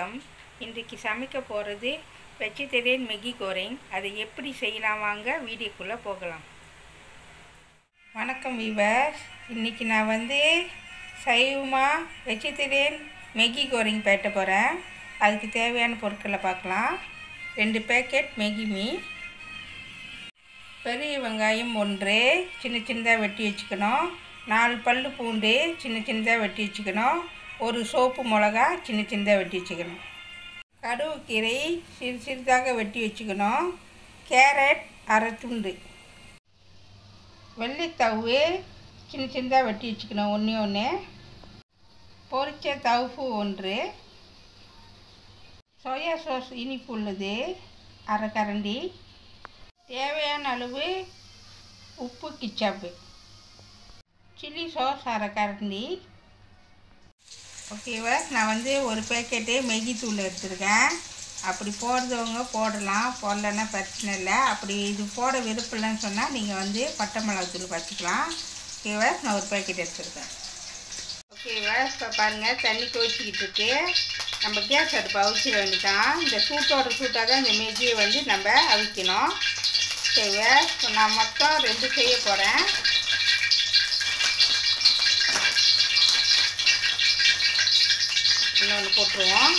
வணக்கம் இன்றைக்கு சமைக்க போகிறது வெஜிடேரியன் மெகி கோரிங் அதை எப்படி செய்யலாம் வாங்க வீடியோக்குள்ளே போகலாம் வணக்கம் வீவர்ஸ் இன்றைக்கி நான் வந்து சைவமாக வெஜிடேரியன் மெகி கோரிங் பேட்ட போகிறேன் அதுக்கு தேவையான பொருட்களை பார்க்கலாம் ரெண்டு பேக்கெட் மெகி மீ பெரிய வெங்காயம் ஒன்று சின்ன சின்னதாக வெட்டி வச்சுக்கணும் நாலு பல் பூண்டு சின்ன சின்னதாக வெட்டி வச்சுக்கணும் ஒரு சோப்பு மிளகா சின்ன சின்னதாக வெட்டி வச்சுக்கணும் கடுகுக்கீரை சிறு சிறிதாக வெட்டி வச்சுக்கணும் கேரட் அரை துண்டு வெள்ளைத்தவு சின்ன சின்னதாக வெட்டி வச்சுக்கணும் ஒன்று ஒன்று பொரிச்ச தவுப்பு ஒன்று சோயா சாஸ் இனிப்பு உள்ளது அரை கரண்டி தேவையான அளவு உப்பு கிச்சாப்பு சில்லி சாஸ் அரை கரண்டி ஓகேவா நான் வந்து ஒரு பேக்கெட்டு மெகி தூள் எடுத்துருக்கேன் அப்படி போடுறவங்க போடலாம் போடலன்னா பிரச்சனை இல்லை அப்படி இது போட விருப்பம் இல்லைன்னு சொன்னால் நீங்கள் வந்து பட்டை மிளகாத்தூள் வச்சுக்கலாம் ஓகேவா நான் ஒரு பேக்கெட் எடுத்துருக்கேன் ஓகேவா இப்போ பாருங்கள் தண்ணி கொதிச்சிக்கிட்டு இருக்கு நம்ம கேஸ் அடுப்பு அவிச்சிட வேண்டியதான் இந்த சூட்டோட சூட்டாக தான் இந்த மெகியை வந்து நம்ம அவிக்கணும் ஓகேவா இப்போ நான் மொத்தம் ரெண்டு செய்ய போகிறேன் இன்னொன்று போட்டுருவோம்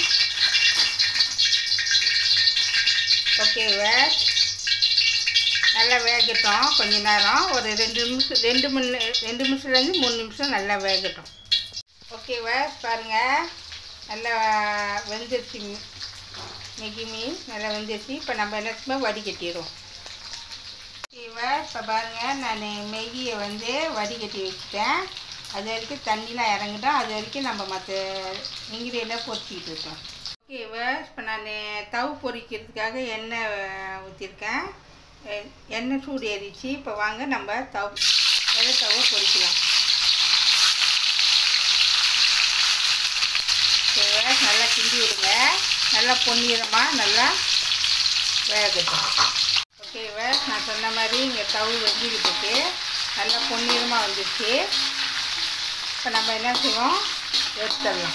ஓகேவா நல்லா வேகட்டும் கொஞ்ச நேரம் ஒரு ரெண்டு நிமிஷம் ரெண்டு மணி ரெண்டு நிமிஷத்துலேருந்து மூணு நிமிஷம் நல்லா வேகட்டும் ஓகேவா பாருங்கள் நல்லா வெந்துருச்சு மெகி மீன் நல்லா வெந்துருச்சு இப்போ நம்ம எல்லாத்துக்குமே வடிகட்டிடுவோம் ஓகேவா இப்போ பாருங்கள் நான் மெகியை வந்து வடிகட்டி வச்சுட்டேன் அது வரைக்கும் தண்ணிலாம் இறங்கிட்டோம் அது வரைக்கும் நம்ம மற்ற இன்கிரியெல்லாம் பொரிச்சிக்கிட்டு இருக்கோம் ஓகேவா இப்போ நான் தவு பொரிக்கிறதுக்காக எண்ணெய் ஊற்றிருக்கேன் எண்ணெய் சூடு ஏறிச்சு இப்போ வாங்க நம்ம தவு வெள்ளை தவை பொரிக்கலாம் ஓகேவா நல்லா கிண்டி விடுங்க நல்லா பொன்னிறமாக நல்லா வேகட்டும் ஓகேவா நான் சொன்ன மாதிரி இங்கே தவு வெஞ்சிக்கிட்டு இருக்கு நல்லா பொன்னிறமாக வந்துச்சு இப்போ நம்ம என்ன செய்வோம் எடுத்துடலாம்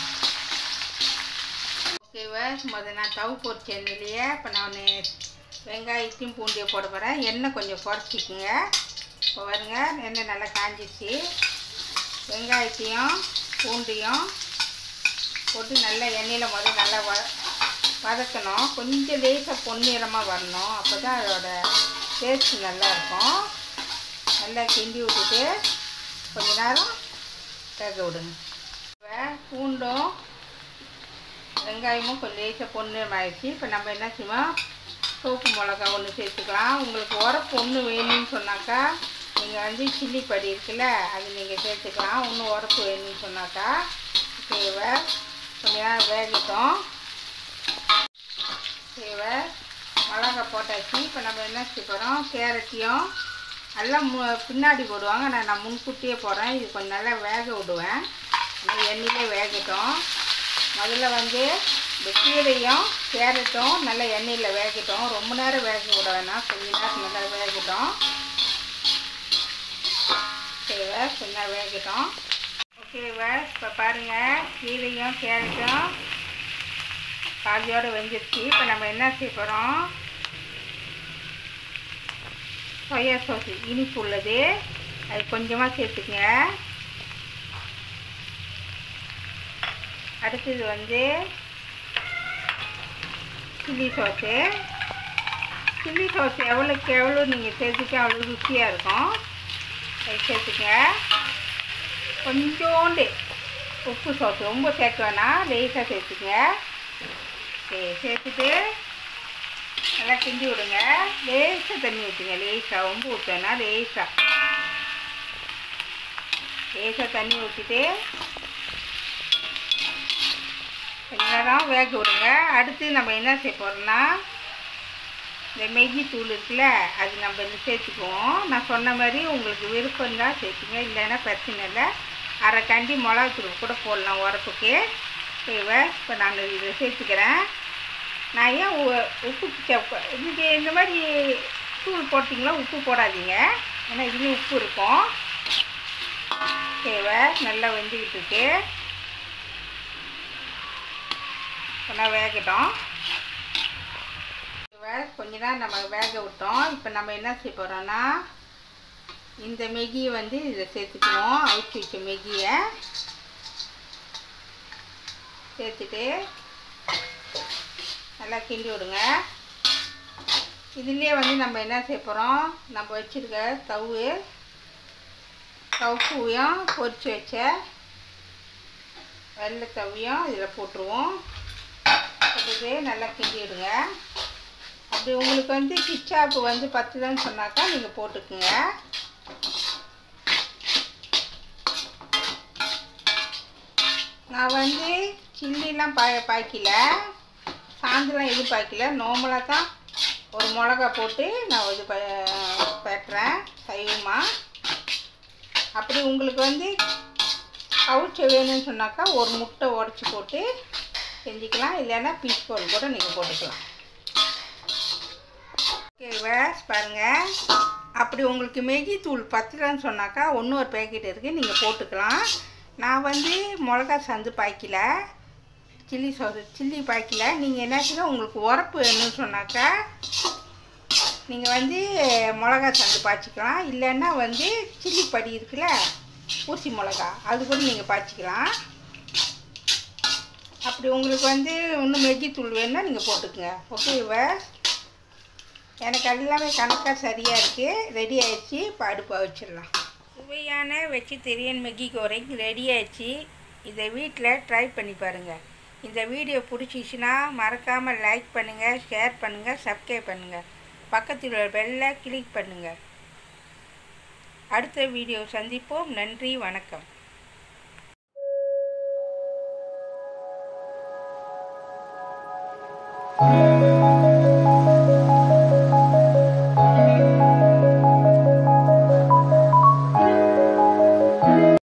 ஓகேவா முதல் நான் தவு பொரிச்ச எண்ணெயிலேயே இப்போ நான் வெங்காயத்தையும் பூண்டியை போட போகிறேன் எண்ணெய் கொஞ்சம் குறைச்சிக்குங்க இப்போ வருங்க எண்ணெய் நல்லா காஞ்சிச்சு வெங்காயத்தையும் பூண்டையும் போட்டு நல்லா எண்ணெயில் முதல் நல்லா வ வதக்கணும் கொஞ்சம் லேசாக பொன்னிறமாக வரணும் அப்போ தான் அதோட டேஸ்ட் நல்லா இருக்கும் நல்லா கிண்டி விட்டுட்டு கொஞ்ச நேரம் வேக விடுங்க இப்போ பூண்டும் வெங்காயமும் கொஞ்சம் லேசாக பொன்னிறம் ஆயிடுச்சு இப்போ நம்ம என்ன செய்வோம் சோப்பு மிளகா ஒன்று சேர்த்துக்கலாம் உங்களுக்கு உரப்பு ஒன்று வேணும்னு சொன்னாக்கா நீங்கள் வந்து சில்லி படி இருக்குல்ல அது நீங்கள் சேர்த்துக்கலாம் இன்னும் உரப்பு வேணும்னு சொன்னாக்கா தேவை கொஞ்ச நேரம் வேகட்டும் தேவை மிளகா போட்டாச்சு இப்போ நம்ம என்ன செய்ய போகிறோம் கேரட்டையும் எல்லாம் மு பின்னாடி போடுவாங்க நான் நான் முன்கூட்டியே போடுறேன் இது கொஞ்சம் நல்லா வேக விடுவேன் எண்ணெயிலே வேகட்டும் முதல்ல வந்து இந்த கீரையும் கேரட்டும் நல்லா எண்ணெயில் வேகட்டும் ரொம்ப நேரம் வேக விட வேணாம் கொஞ்ச நேரம் நல்லா வேகட்டும் ஓகேவா கொஞ்சம் வேகட்டும் ஓகேவா இப்போ பாருங்கள் கீரையும் கேரட்டும் பாதியோடு வெந்துருச்சு இப்போ நம்ம என்ன செய்ய போகிறோம் சோயா சாஸ் இனிப்பு உள்ளது அது கொஞ்சமாக சேர்த்துக்குங்க அடுத்தது வந்து சில்லி சோஸு சில்லி சோஸ் எவ்வளோக்கு எவ்வளோ நீங்கள் சேர்த்துக்க அவ்வளோ ருசியாக இருக்கும் அது சேர்த்துக்க கொஞ்சோண்டு உப்பு சோஸ் ரொம்ப சேர்க்க வேணாம் லேசாக சேர்த்துங்க சரி சேர்த்துட்டு நல்லா கிண்டி விடுங்க லேசாக தண்ணி ஊற்றுங்க லேசாக ரொம்ப ஊற்றனா லேசாக லேசாக தண்ணி ஊற்றிட்டு கொஞ்ச நேரம் வேக விடுங்க அடுத்து நம்ம என்ன செய்ய போகிறோம்னா இந்த மெகி தூள் இருக்குல்ல அது நம்ம இந்த சேர்த்துக்குவோம் நான் சொன்ன மாதிரி உங்களுக்கு விருப்பம் தான் சேர்த்துங்க இல்லைன்னா பிரச்சனை இல்லை அரை கண்டி மிளகாத்தூள் கூட போடலாம் உரப்புக்கு தேவை இப்போ நான் இதை சேர்த்துக்கிறேன் நான் ஏன் உப்பு இங்கே இந்த மாதிரி தூள் போட்டிங்களா உப்பு போடாதீங்க ஏன்னா இதுலேயும் உப்பு இருக்கும் தேவை நல்லா வெந்துக்கிட்டு இருக்கு கொஞ்சம் வேகட்டும் வே கொஞ்ச நேரம் நம்ம வேக விட்டோம் இப்போ நம்ம என்ன செய்ய போகிறோம்னா இந்த மெகியை வந்து இதில் சேர்த்துக்குவோம் அவிச்சு வச்ச மெகியை சேர்த்துட்டு நல்லா கிண்டி விடுங்க இதுலேயே வந்து நம்ம என்ன செய்ய போகிறோம் நம்ம வச்சுருக்க தவு தவுப்பூவையும் பொரிச்சு வச்ச வெள்ளை தவியும் இதில் போட்டுருவோம் போட்டுட்டு நல்லா கிண்டி விடுங்க அப்படி உங்களுக்கு வந்து கிச்சாப்பு வந்து பத்துலன்னு சொன்னாக்கா நீங்கள் போட்டுக்குங்க நான் வந்து சில்லிலாம் பா பாய்க்கல சாந்தெலாம் எதுவும் பாய்க்கல நார்மலாக தான் ஒரு மிளகா போட்டு நான் இது ப பெட்டுறேன் சைவமாக அப்படி உங்களுக்கு வந்து அவிச்ச வேணும்னு சொன்னாக்கா ஒரு முட்டை உடச்சி போட்டு செஞ்சுக்கலாம் இல்லைன்னா பீஸ் கோல் கூட நீங்கள் போட்டுக்கலாம் ஓகே வேஸ் பாருங்கள் அப்படி உங்களுக்கு மெகி தூள் பத்தலன்னு சொன்னாக்கா இன்னொரு பேக்கெட் இருக்குது நீங்கள் போட்டுக்கலாம் நான் வந்து மிளகா சந்து பாய்க்கல சில்லி சோறு சில்லி பாய்க்கல நீங்கள் என்ன செய்யணும் உங்களுக்கு உரப்பு வேணும்னு சொன்னாக்கா நீங்கள் வந்து மிளகா சந்து பாய்ச்சிக்கலாம் இல்லைன்னா வந்து சில்லி படி இருக்குல்ல ஊசி மிளகா அது கூட நீங்கள் பாய்ச்சிக்கலாம் அப்படி உங்களுக்கு வந்து இன்னும் மெஜ்ஜி தூள் வேணும்னா நீங்கள் போட்டுக்கங்க ஓகேவா எனக்கு எல்லாமே கணக்காக சரியாக இருக்குது ரெடி ஆயிடுச்சு இப்போ அடுப்பை வச்சிடலாம் சுவையான வெஜிடேரியன் மெகி கோரைங் ரெடி ஆயிடுச்சு இதை வீட்டில் ட்ரை பண்ணி பாருங்கள் இந்த வீடியோ பிடிச்சிச்சின்னா மறக்காமல் லைக் பண்ணுங்கள் ஷேர் பண்ணுங்கள் சப்ஸ்கிரைப் பண்ணுங்கள் பக்கத்தில் உள்ள பெல்லை கிளிக் பண்ணுங்கள் அடுத்த வீடியோ சந்திப்போம் நன்றி வணக்கம் thank you